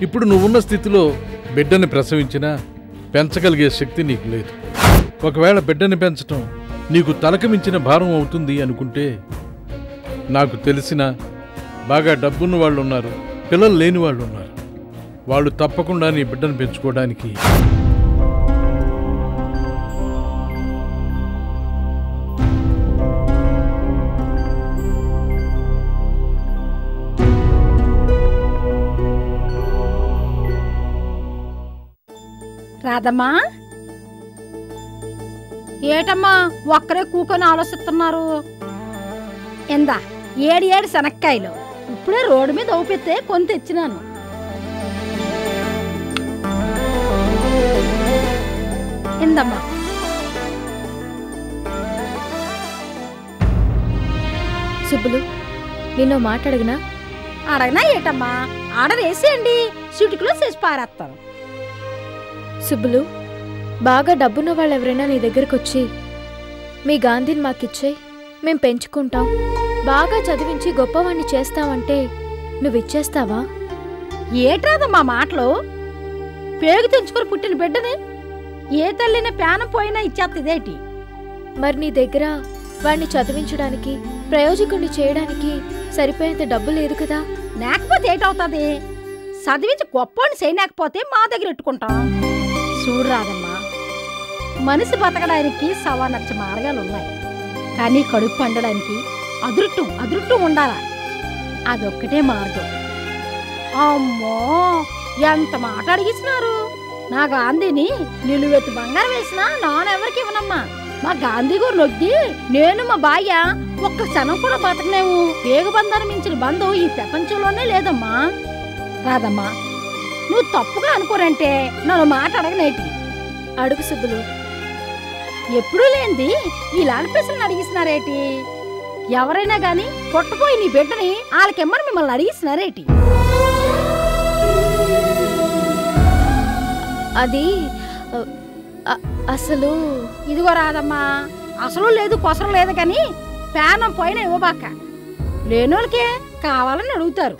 ఇప్పుడు నువ్వున్న స్థితిలో బిడ్డని ప్రసవించినా పెంచగలిగే శక్తి నీకు లేదు ఒకవేళ బిడ్డని పెంచటం నీకు తలకు మించిన భారం అవుతుంది అనుకుంటే నాకు తెలిసిన బాగా డబ్బున్న వాళ్ళు ఉన్నారు పిల్లలు లేని వాళ్ళు ఉన్నారు వాళ్ళు తప్పకుండా నీ బిడ్డను పెంచుకోవడానికి రాదమ్మా ఏటమ్మా ఒక్కరే కూకొని ఆలోచిస్తున్నారు ఇందా ఏడు ఏడు శనక్కాయలు ఇప్పుడే రోడ్డు మీద ఊపితే కొని తెచ్చినాను ఇందమ్మా సుబ్బులు నిన్నో మాట అడిగినా అడగనా ఏటమ్మా ఆర్డర్ వేసేయండి సిటికలో చేసి పారేస్తాను సుబ్బులు బాగా డబ్బున్న వాళ్ళు ఎవరైనా నీ దగ్గరకు వచ్చి మీ గాంధీని మాకిచ్చేయి మేం పెంచుకుంటాం బాగా చదివించి గొప్పవాణ్ణి చేస్తావంటే నువ్వు ఇచ్చేస్తావా ఏట్రాదమ్మా మాటలు పేగు తెంచుకొని పుట్టిన బిడ్డని ఏ తల్లిన పేనం పోయినా ఇచ్చేత్తదేటి మరి నీ దగ్గర వాణ్ణి చదివించడానికి ప్రయోజకుణ్ణి చేయడానికి సరిపోయేంత డబ్బు లేదు కదా లేకపోతే ఏటవుతుంది చదివించి గొప్పని చేయలేకపోతే మా దగ్గర పెట్టుకుంటాం చూడు రాదమ్మా మనిషి బతకడానికి సవా నచ్చ మార్గాలు ఉన్నాయి కానీ కడుపు పండడానికి అదృష్టం అదృష్టం ఉండాల అదొక్కటే మార్గం అమ్మో ఎంత మాట అడిగిస్తున్నారు నా గాంధీని నిలువెత్తు బంగారం వేసినా నానెవరికి ఇవ్వనమ్మా మా గాంధీ గారు నొగ్గి నేను మా బాయ్య ఒక్క క్షణం కూడా బతకలేము వేగబంధాన్ని మించిన బంధం ఈ ప్రపంచంలోనే లేదమ్మా రాదమ్మా నువ్వు తప్పుగా అనుకోరంటే నన్ను మాట అడగనేటి అడుగు సుబ్బులు ఎప్పుడూ లేనిది ఈ లాలిపేసలను అడిగిస్తున్నారేటి ఎవరైనా గాని పొట్టపోయి నీ బిడ్డని వాళ్ళకెమ్మని మిమ్మల్ని అడిగిస్తున్నారేటి అది అ, అ- అసలు ఇదిగో రాదమ్మా అసలు లేదు కొసరం లేదు కానీ పేనం పోయిన ఇవ్వబాక లేనోళ్ళకే కావాలని అడుగుతారు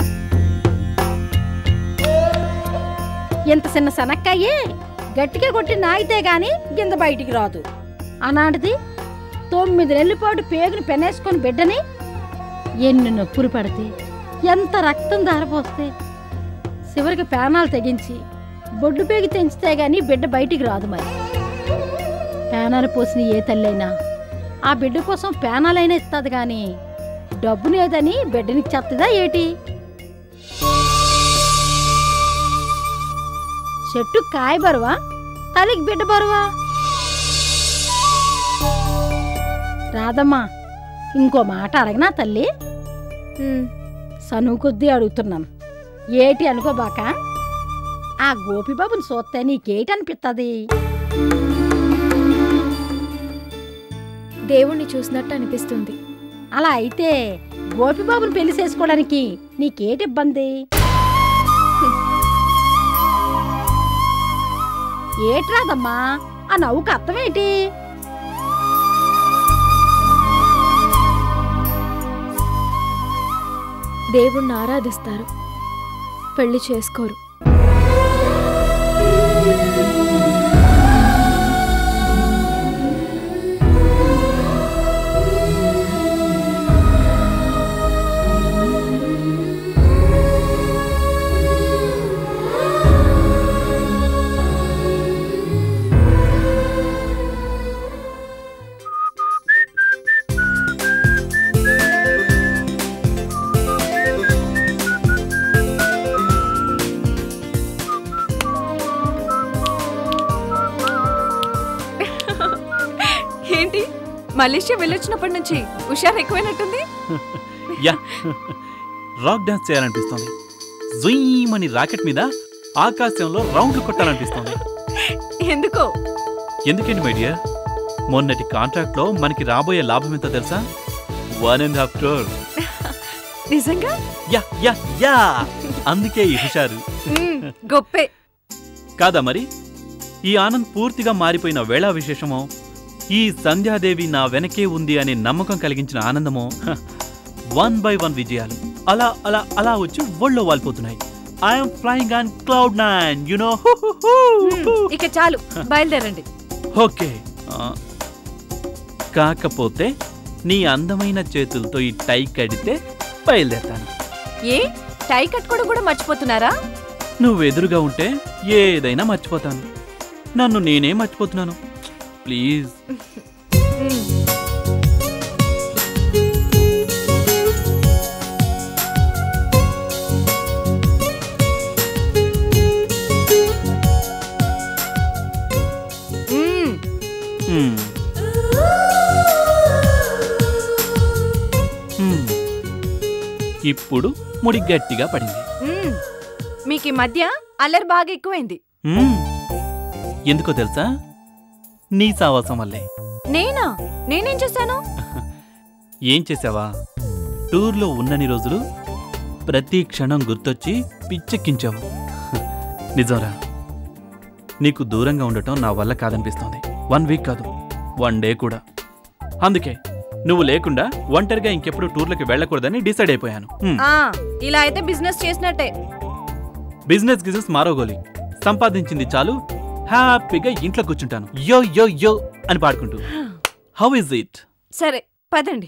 ఇంత చిన్న శనక్కాయే గట్టిగా కొట్టి నాగితే గాని గింద బయటికి రాదు అలాంటిది తొమ్మిది నెలల పాటు పేగుని పెనేసుకొని బిడ్డని ఎన్ని నొప్పులు పడితే ఎంత రక్తం దారపోస్తే చివరికి పేనాలు తెగించి బొడ్డు పేగి తెంచితే గాని బిడ్డ బయటికి రాదు మరి పేనాలు పోసిన ఏ తల్లైనా ఆ బిడ్డ కోసం పేనాలైనా ఇస్తుంది గాని డబ్బు లేదని బిడ్డనికి చెత్తదా ఏటి చెట్టు కాయ బరువా తల్లికి బిడ్డ బరువా రాదమ్మా ఇంకో మాట అడగనా తల్లి ఉమ్, సనువు కొద్దీ అడుగుతున్నాను ఏటి అనుకోబాక ఆ గోపిబాబుని చూస్తే నీకేటి అనిపిస్తుంది దేవుణ్ణి చూసినట్టు అనిపిస్తుంది అలా అయితే గోపిబాబుని పెళ్లి చేసుకోవడానికి నీకేటి ఇబ్బంది ఏట్రాదమ్మా ఆ నవ్వుకు అర్థమేంటి దేవుణ్ణి ఆరాధిస్తారు పెళ్లి చేసుకోరు ఏంటి మలేషియా వెళ్ళొచ్చినప్పటి నుంచి హుషారు ఎక్కువైనట్టుంది యా రాక్ డాన్స్ చేయాలనిపిస్తోంది జుయ్యమని రాకెట్ మీద ఆకాశంలో రౌండ్లు కొట్టాలనిపిస్తోంది ఎందుకో ఎందుకండి మై డియర్ మొన్నటి కాంట్రాక్ట్లో మనకి రాబోయే లాభం ఎంతో తెలుసా వన్ అండ్ హాఫ్ క్రోర్ నిజంగా యా యా యా అందుకే ఈ హుషారు మ్మ్, గొప్పే కాదా మరి ఈ ఆనంద్ పూర్తిగా మారిపోయిన వేళా విశేషమో ఈ సంధ్యాదేవి నా వెనకే ఉంది అనే నమ్మకం కలిగించిన ఆనందమో హ, వన్ బై వన్ విజయాలు అలా అలా అలా వచ్చి ఒళ్ళో వాలిపోతున్నాయి I'm flying on cloud nine you know ఇక చాలు బయలుదేరండి ఓకే ఆ, కాకపోతే నీ అందమైన చేతులతో ఈ టై కడితే బయలుదేరతాను ఏ టై కట్టుకోవడం కూడా మర్చిపోతున్నారా నువ్వు ఎదురుగా ఉంటే ఏదైనా మర్చిపోతాను నన్ను నేనే మర్చిపోతున్నాను ప్లీజ్ మ్మ్. మ్మ్. మ్మ్. మ్మ్. ఇప్పుడు ముడి గట్టిగా పడింది మ్మ్. మీకు ఈ మధ్య అల్లరి బాగా ఎక్కువైంది మ్మ్. ఎందుకో తెలుసా నీ సావాసం వల్లే నేనా నేనేం చేశాను ఏం చేసావా టూర్లో ఉన్నన్ని రోజులు ప్రతి క్షణం గుర్తొచ్చి పిచ్చెక్కించావు నిజంరా నీకు దూరంగా ఉండటం నా వల్ల కాదనిపిస్తోంది వన్ వీక్ కాదు వన్ డే కూడా అందుకే నువ్వు లేకుండా ఒంటరిగా ఇంకెప్పుడు టూర్లకి వెళ్ళకూడదని డిసైడ్ అయిపోయాను హ్మ్. ఆ ఇలా అయితే బిజినెస్ చేసినట్టే బిజినెస్ గిజినెస్ మారోగోలి సంపాదించింది చాలు హ్యాపీగా ఇంట్లో కూర్చుంటాను యో యో యో అని పాడుకుంటూ హౌ ఇస్ ఇట్ సరే పదండి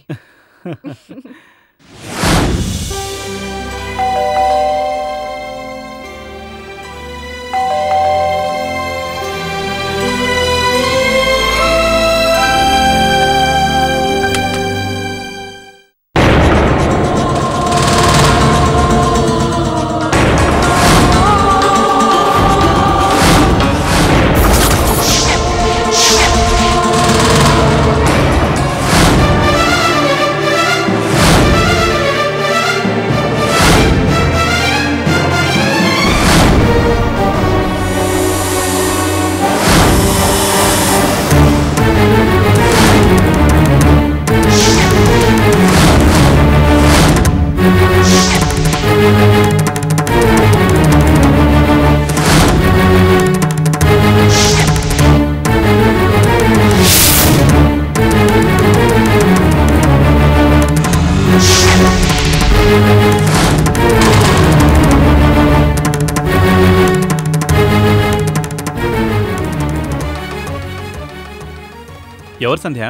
ఎవరు సంధ్య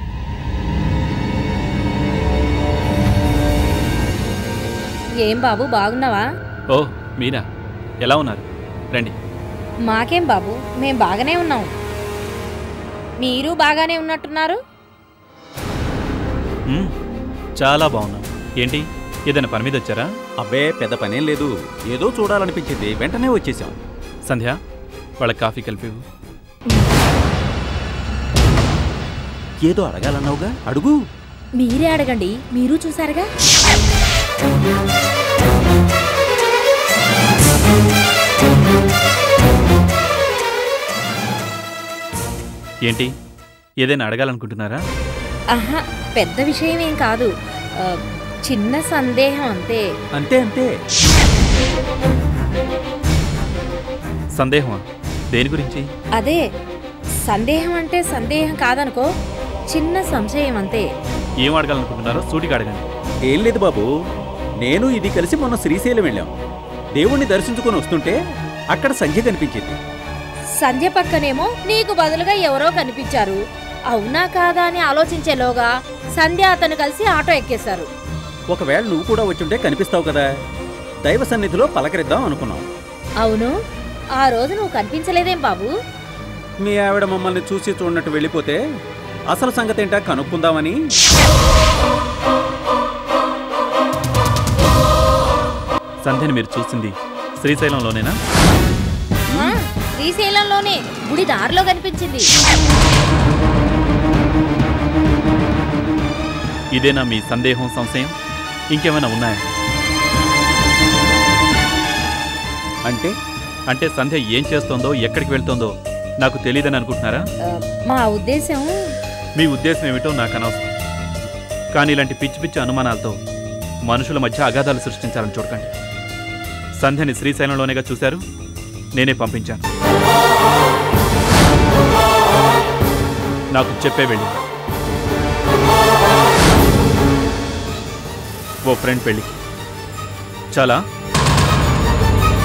ఏం బాబు బాగున్నావా ఓ మీరా ఎలా ఉన్నారు రండి మాకేం బాబు మేం బాగానే ఉన్నాం మీరు బాగానే ఉన్నట్టున్నారు మ్మ్. చాలా బాగున్నాం ఏంటి ఏదైనా పని మీద వచ్చారా అబ్బే పెద్ద పనేం లేదు ఏదో చూడాలనిపించింది వెంటనే వచ్చేసాం సంధ్య వాళ్ళ కాఫీ కలిపి ఇవ్వు. ఏదో అడగాలన్నావుగా అడుగు మీరే అడగండి మీరు చూసారుగా ఏంటి ఏదైనా అడగాలనుకుంటున్నారా ఆహా పెద్ద విషయం ఏం కాదు ఆ, చిన్న సందేహం అంతే అంతే అంతే సందేహమా దేని గురించి అదే సందేహం అంటే సందేహం కాదనుకో చిన్న సంశయం అంతే ఏం అడగాలనుకుంటున్నారో సూటిగా అడగండి ఏం లేదు బాబు నేను ఇది కలిసి మొన్న శ్రీశైలం వెళ్ళాం దేవుణ్ణి దర్శించుకొని వస్తుంటే అక్కడ సంధ్య కనిపించింది సంధ్య పక్కనేమో నీకు బదులుగా ఎవరో కనిపించారు అవునా కాదా అని ఆలోచించేలోగా సంధ్య అతను కలిసి ఆటో ఎక్కేశారు ఒకవేళ నువ్వు కూడా వచ్చుంటే కనిపిస్తావు కదా దైవ సన్నిధిలో పలకరిద్దాం అనుకున్నాం అవును ఆ రోజు నువ్వు కనిపించలేదేం బాబు మీ ఆవిడ మమ్మల్ని చూసి చూడనట్టు వెళ్ళిపోతే అసలు సంగతి ఏంటా కనుక్కుందామని సంధ్యని మీరు చూసింది శ్రీశైలంలోనేనా ఆ, శ్రీశైలంలోనే గుడి దారిలో కనిపించింది ఇదేనా మీ సందేహం సంశయం ఇంకేమైనా ఉన్నాయా అంటే అంటే సంధ్య ఏం చేస్తోందో ఎక్కడికి వెళ్తోందో నాకు తెలియదని అనుకుంటున్నారా ఆ, మా ఉద్దేశం మీ ఉద్దేశం ఏమిటో నాకు అనవసరం కానీ ఇలాంటి పిచ్చి పిచ్చి అనుమానాలతో మనుషుల మధ్య అగాధాలు సృష్టించాలని చూడకండి సంధ్యని శ్రీశైలంలోనేగా చూశారు నేనే పంపించాను నాకు చెప్పే వెళ్ళి ఓ ఫ్రెండ్ పెళ్ళికి చాలా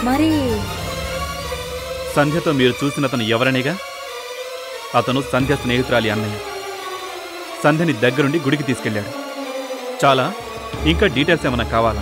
మరి సంధ్యతో మీరు చూసిన అతను ఎవరనేగా అతను సంధ్య స్నేహితురాలి అన్నయ్య సంధ్యని దగ్గరుండి గుడికి తీసుకెళ్ళాడు చాలా ఇంకా డీటెయిల్స్ ఏమైనా కావాలా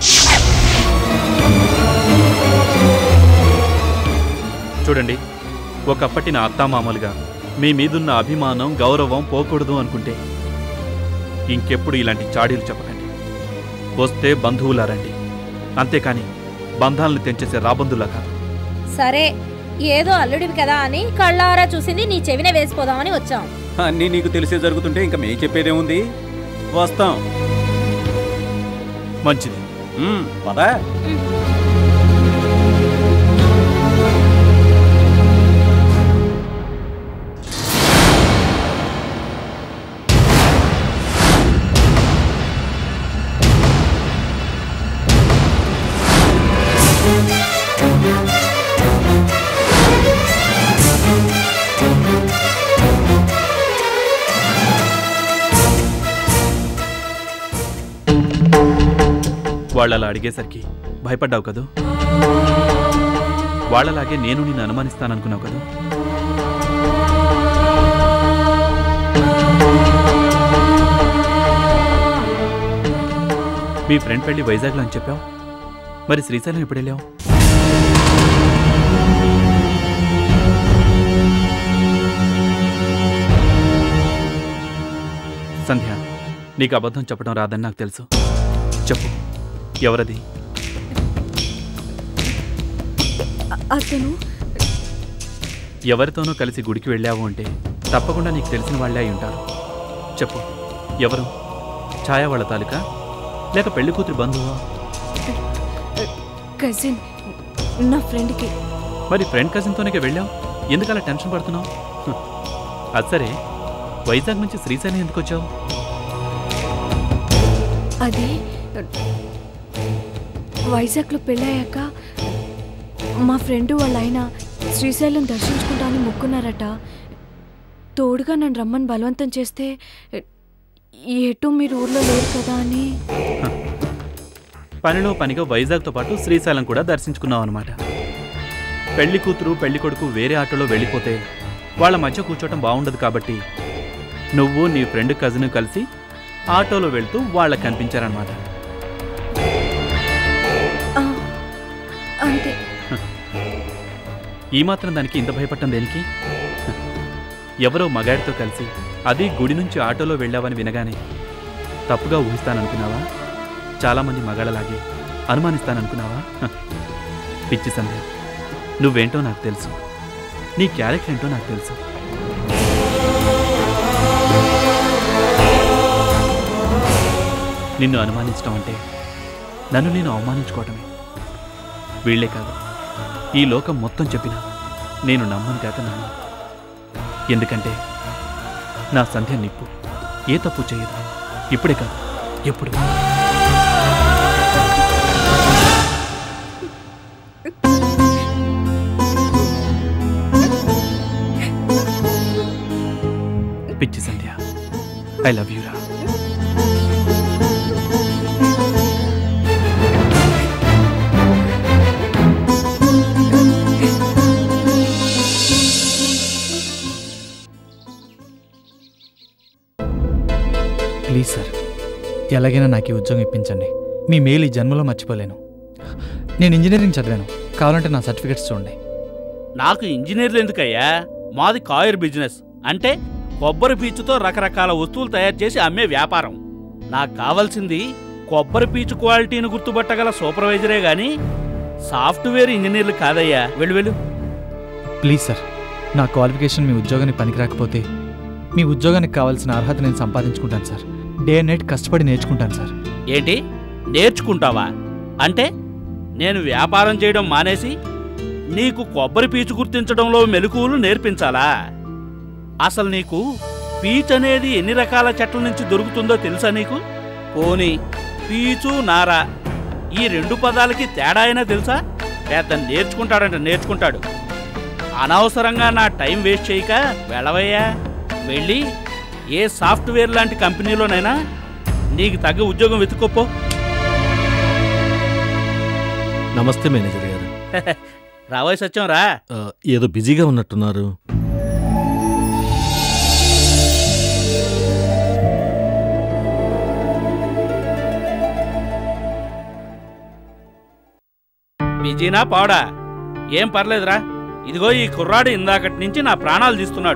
చూడండి ఒకప్పటి నా అత్తామామలుగా మీ మీదున్న అభిమానం గౌరవం పోకూడదు అనుకుంటే ఇంకెప్పుడు ఇలాంటి చాడీలు చెప్పకండి వస్తే బంధువులా రండి అంతేకాని బంధాలను తెంచేసే రాబందులా కాదు సరే ఏదో అల్లుడివి కదా అని కళ్ళారా చూసింది నీ చెవిన వేసిపోదామని వచ్చాం అన్నీ నీకు తెలిసే జరుగుతుంటే ఇంకా మేం చెప్పేదేముంది వస్తాం మంచిది మ్మ్, పదా వాళ్ళు అలా అడిగేసరికి భయపడ్డావు కదూ వాళ్ళలాగే నేను నిన్ను అనుమానిస్తాననుకున్నావు కదూ మీ ఫ్రెండ్ పెళ్లి వైజాగ్లో అని చెప్పావు మరి శ్రీశైలం ఎప్పుడు వెళ్ళావు సంధ్య నీకు అబద్ధం చెప్పడం రాదని నాకు తెలుసు చెప్పు ఎవరది అతను ఎవరితోనో కలిసి గుడికి వెళ్ళావు అంటే తప్పకుండా నీకు తెలిసిన వాళ్ళే అయి ఉంటారు చెప్పు ఎవరు ఛాయా వాళ్ళ తాలూకా లేక పెళ్లి కూతురు బంధువా కజిన్ నా ఫ్రెండ్కి మరి ఫ్రెండ్ కజిన్తోనే వెళ్ళావు ఎందుకు అలా టెన్షన్ పడుతున్నావు హ్. అది సరే వైజాగ్ నుంచి శ్రీశైలం ఎందుకు వచ్చావు అది వైజాగ్లో పెళ్ళయ్యాక మా ఫ్రెండ్ వాళ్ళ ఆయన శ్రీశైలం దర్శించుకుంటామని మొక్కున్నారట తోడుగా నన్ను రమ్మని బలవంతం చేస్తే ఎటు మీరు ఊర్లో లేరు కదా అని పనిలో పనిగా వైజాగ్తో పాటు శ్రీశైలం కూడా దర్శించుకున్నావు అనమాట పెళ్లి కూతురు పెళ్లి కొడుకు వేరే ఆటోలో వెళ్ళిపోతే వాళ్ళ మధ్య కూర్చోవటం బాగుండదు కాబట్టి నువ్వు నీ ఫ్రెండ్ కజిన్ కలిసి ఆటోలో వెళ్తూ వాళ్ళకి కనిపించారనమాట ఆ, అంతే ఈ మాత్రం దానికి ఇంత భయపడటం దేనికి హ. ఎవరో మగాడితో కలిసి అది గుడి నుంచి ఆటోలో వెళ్ళావని వినగానే తప్పుగా ఊహిస్తాననుకున్నావా చాలామంది మగాళ్ళలాగే అనుమానిస్తాననుకున్నావా హ. పిచ్చి సంధ్య నువ్వేంటో నాకు తెలుసు నీ క్యారెక్టర్ ఏంటో నాకు తెలుసు నిన్ను అనుమానించడం అంటే నన్ను నేను అవమానించుకోవటమే వీళ్ళే కాదు ఈ లోకం మొత్తం చెప్పినా నేను నమ్మను కాక నమ్మను ఎందుకంటే నా సంధ్య నిప్పు ఏ తప్పు చేయదు ఇప్పుడే కాదు ఎప్పుడు పిచ్చి సంధ్య ఐ లవ్ యూ రా ప్లీజ్ సార్ ఎలాగైనా నాకు ఈ ఉద్యోగం ఇప్పించండి మీ మేలు ఈ జన్మలో మర్చిపోలేను నేను ఇంజనీరింగ్ చదివాను కావాలంటే నా సర్టిఫికెట్స్ చూడండి నాకు ఇంజనీర్లు ఎందుకయ్యా మాది కాయర్ బిజినెస్ అంటే కొబ్బరి పీచుతో రకరకాల వస్తువులు తయారు చేసి అమ్మే వ్యాపారం నాకు కావాల్సింది కొబ్బరి పీచు క్వాలిటీని గుర్తుపట్టగల సూపర్వైజరే గాని సాఫ్ట్వేర్ ఇంజనీర్లు కాదయ్యా వెళ్ళు వెళ్ళు ప్లీజ్ సార్ నా క్వాలిఫికేషన్ మీ ఉద్యోగానికి పనికిరాకపోతే మీ ఉద్యోగానికి కావాల్సిన అర్హత నేను సంపాదించుకుంటాను సార్ డే అండ్ నైట్ కష్టపడి నేర్చుకుంటాను సార్ ఏంటి నేర్చుకుంటావా అంటే నేను వ్యాపారం చేయడం మానేసి నీకు కొబ్బరి పీచు గుర్తించడంలో మెలకువలు నేర్పించాలా అసలు నీకు పీచ్ అనేది ఎన్ని రకాల చెట్ల నుంచి దొరుకుతుందో తెలుసా నీకు పోనీ పీచు నారా ఈ రెండు పదాలకి తేడా అయినా తెలుసా పెద్ద నేర్చుకుంటాడంట నేర్చుకుంటాడు అనవసరంగా నా టైం వేస్ట్ చేయక వెళ్ళవయ్యా వెళ్ళి ఏ సాఫ్ట్వేర్ లాంటి కంపెనీలోనైనా నీకు తగ్గ ఉద్యోగం వెతుక్కోపో నమస్తే మేనేజర్ గారు రావోయ్ సత్యం రా ఆ, ఏదో బిజీగా ఉన్నట్టున్నారు బిజీనా పాడా ఏం పర్లేదురా ఇదిగో ఈ కుర్రాడు ఇందాకటి నుంచి నా ప్రాణాలు తీస్తున్నాడు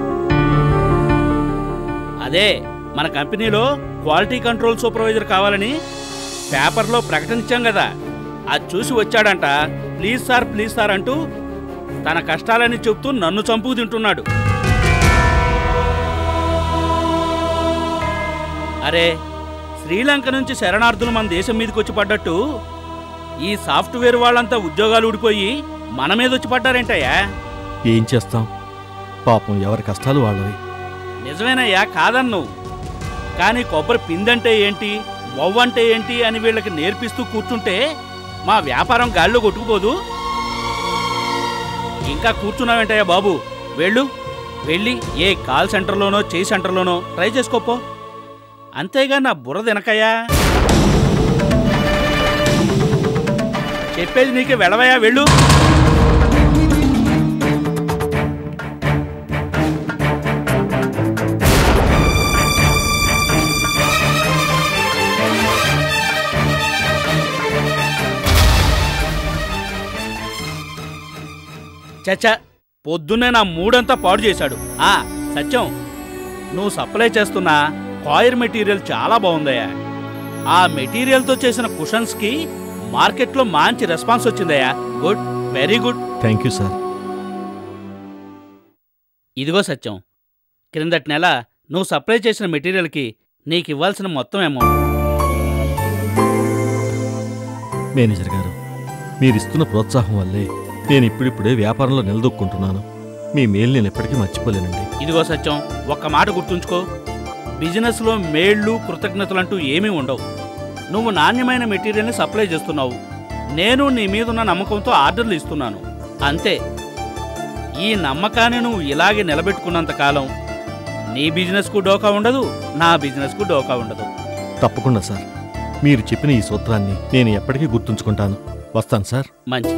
అదే మన కంపెనీలో క్వాలిటీ కంట్రోల్ సూపర్వైజర్ కావాలని పేపర్లో ప్రకటించాం కదా అది చూసి వచ్చాడంట ప్లీజ్ సార్ ప్లీజ్ సార్ అంటూ తన కష్టాలని చెప్తూ నన్ను చంపుకు తింటున్నాడు అరే శ్రీలంక నుంచి శరణార్థులు మన దేశం మీదకి వచ్చి పడ్డట్టు ఈ సాఫ్ట్వేర్ వాళ్ళంతా ఉద్యోగాలు ఊడిపోయి మన మీద వచ్చి పడ్డారేంటయ్యా ఏం చేస్తాం పాపం ఎవరి కష్టాలు వాళ్ళవి నిజమేనయ్యా కాదన్ను కానీ కొబ్బరి పిందంటే ఏంటి మొవ్వంటే ఏంటి అని వీళ్ళకి నేర్పిస్తూ కూర్చుంటే మా వ్యాపారం గాల్లో కొట్టుకుపోదు ఇంకా కూర్చున్నావేంటయ్యా బాబు వెళ్ళు వెళ్ళి ఏ కాల్ సెంటర్లోనో చేయి సెంటర్లోనో ట్రై చేసుకోపో అంతేగా నా బుర్ర తినకయ్యా చెప్పేది నీకే వెళ్ళవయ్యా వెళ్ళు చచ్చా పొద్దున్నే నా మూడంతా పాడు చేశాడు ఆ సత్యం నువ్వు సప్లై చేస్తున్న కాయిర్ మెటీరియల్ చాలా బాగుందయ్యా ఆ మెటీరియల్తో చేసిన కుషన్స్కి మార్కెట్లో మంచి రెస్పాన్స్ వచ్చిందయ్యా good very good thank you sir ఇదిగో సత్యం క్రిందటి నెల నువ్వు సప్లై చేసిన మెటీరియల్కి నీకు ఇవ్వాల్సిన మొత్తం అమౌంట్ మేనేజర్ గారు మీరిస్తున్న ప్రోత్సాహం వల్లే నేను ఇప్పుడిప్పుడే వ్యాపారంలో నిలదొక్కుంటున్నాను మీ మేలు నేను ఎప్పటికీ మర్చిపోలేనండి ఇదిగో సత్యం ఒక్క మాట గుర్తుంచుకో బిజినెస్లో మేళ్ళు కృతజ్ఞతలంటూ ఏమీ ఉండవు నువ్వు నాణ్యమైన మెటీరియల్ని సప్లై చేస్తున్నావు నేను నీ మీదున్న నమ్మకంతో ఆర్డర్లు ఇస్తున్నాను అంతే ఈ నమ్మకాన్ని నువ్వు ఇలాగే నిలబెట్టుకున్నంత కాలం నీ బిజినెస్కు డోకా ఉండదు నా బిజినెస్కు డోకా ఉండదు తప్పకుండా సార్ మీరు చెప్పిన ఈ సూత్రాన్ని నేను ఎప్పటికీ గుర్తుంచుకుంటాను వస్తాను సార్ మంచి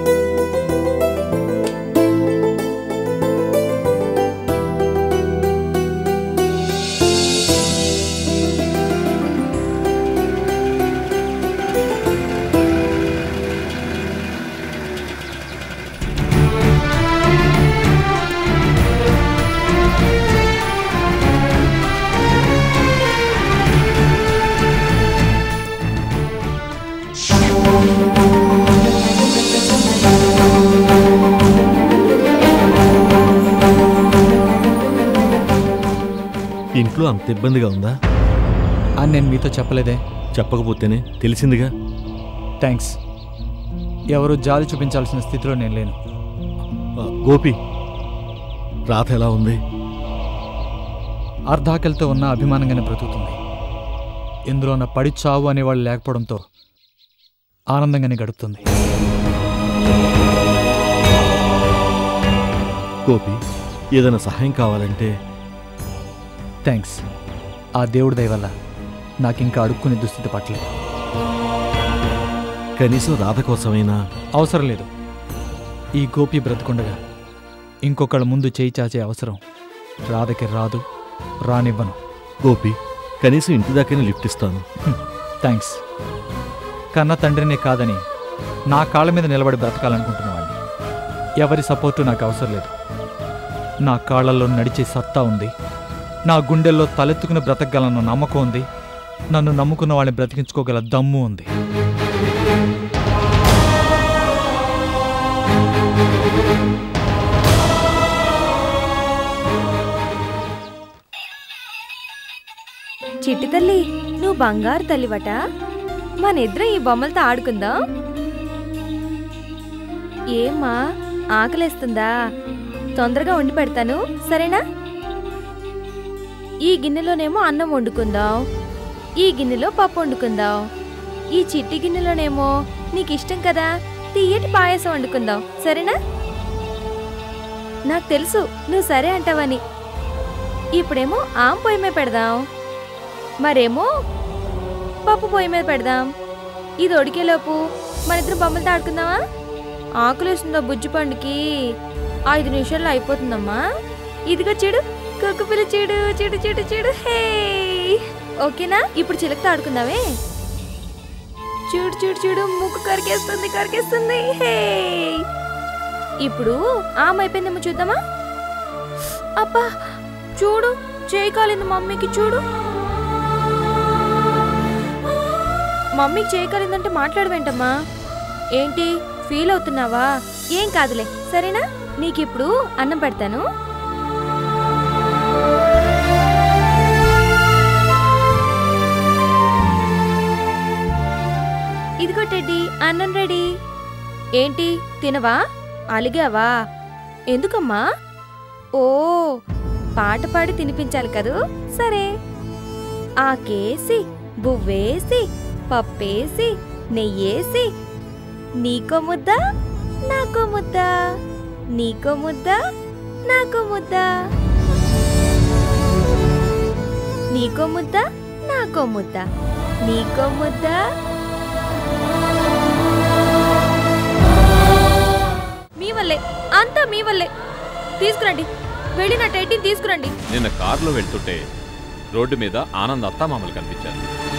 ఇంట్లో అంత ఇబ్బందిగా ఉందా అని నేను మీతో చెప్పలేదే చెప్పకపోతేనే తెలిసిందిగా థ్యాంక్స్ ఎవరు జాలి చూపించాల్సిన స్థితిలో నేను లేను ఆ, గోపి రాత ఎలా ఉంది అర్ధాకలితో ఉన్న అభిమానంగానే బ్రతుకుతుంది ఇందులో నా పడి చావు అనేవాళ్ళు లేకపోవడంతో ఆనందంగానే గడుపుతుంది గోపి ఏదైనా సహాయం కావాలంటే థ్యాంక్స్ ఆ దేవుడి దయ వల్ల నాకు ఇంకా అడుక్కునే దుస్థితి పట్టలేదు కనీసం రాధ కోసమైనా అవసరం లేదు ఈ గోపి బ్రతుకుండగా ఇంకొకళ్ళ ముందు చేయి చాచే అవసరం రాధకి రాదు రానివ్వను గోపి కనీసం ఇంటి దాకానే లిఫ్ట్ ఇస్తాను థ్యాంక్స్ కన్న తండ్రినే కాదని నా కాళ్ళ మీద నిలబడి బ్రతకాలనుకుంటున్నవాడిని ఎవరి సపోర్టు నాకు అవసరం లేదు నా కాళ్ళల్లో నడిచే సత్తా ఉంది నా గుండెల్లో తలెత్తుకుని బ్రతకగలన్న నమ్మకం ఉంది నన్ను నమ్ముకున్న వాళ్ళని బ్రతికించుకోగల దమ్ము ఉంది చిట్టి తల్లి నువ్వు బంగారు తల్లివట మనిద్దరం ఈ బొమ్మలతో ఆడుకుందాం ఏమ్మా ఆకలేస్తుందా తొందరగా వండి పెడతాను సరేనా ఈ గిన్నెలోనేమో అన్నం వండుకుందాం ఈ గిన్నెలో పప్పు వండుకుందాం ఈ చిట్టి గిన్నెలోనేమో నీకు ఇష్టం కదా తీయటి పాయసం వండుకుందాం సరేనా నాకు తెలుసు నువ్వు సరే అంటావని ఇప్పుడేమో ఆం పొయ్యి మీద పెడదాం మరేమో పప్పు పొయ్యి మీద పెడదాం ఇది ఉడికేలోపు మన ఇద్దరు బొమ్మలతో ఆడుకుందామా ఆకలేస్తుందా బుజ్జి పండుకి ఐదు నిమిషాల్లో అయిపోతుందమ్మా ఇదిగో చూడు కుక్క పిల్ల చూడు చూడు చూడు చూడు హే ఓకేనా ఇప్పుడు చిలకతో ఆడుకుందామే చూడు చూడు చూడు ముక్కు కరికేస్తుంది కరికేస్తుంది హే ఇప్పుడు ఆమె అయిపోయిందేమో చూద్దామా అబ్బా చూడు చేయి కాలింది మమ్మీకి చూడు మమ్మీకి చేయి కాలిందంటే మాట్లాడవేంటమ్మా ఏంటి ఫీల్ అవుతున్నావా ఏం కాదులే సరేనా నీకిప్పుడు అన్నం పెడతాను ఇదిగో టెడ్డి అన్నం రెడీ ఏంటి తినవా అలిగావా ఎందుకమ్మా ఓ పాట పాడి తినిపించాలి కదూ సరే ఆకేసి బువ్వేసి పప్పేసి నెయ్యేసి నీకో ముద్ద నాకో ముద్ద నీకో ముద్ద నాకో ముద్ద నీకో ముద్ద నాకో ముద్ద నీకో ముద్ద మీ వల్లే అంతా మీ వల్లే తీసుకురండి వెళ్ళి నా టైటిని తీసుకురండి నిన్న కారులో వెళ్తుంటే రోడ్డు మీద ఆనంద్ అత్తామామలు కనిపించారు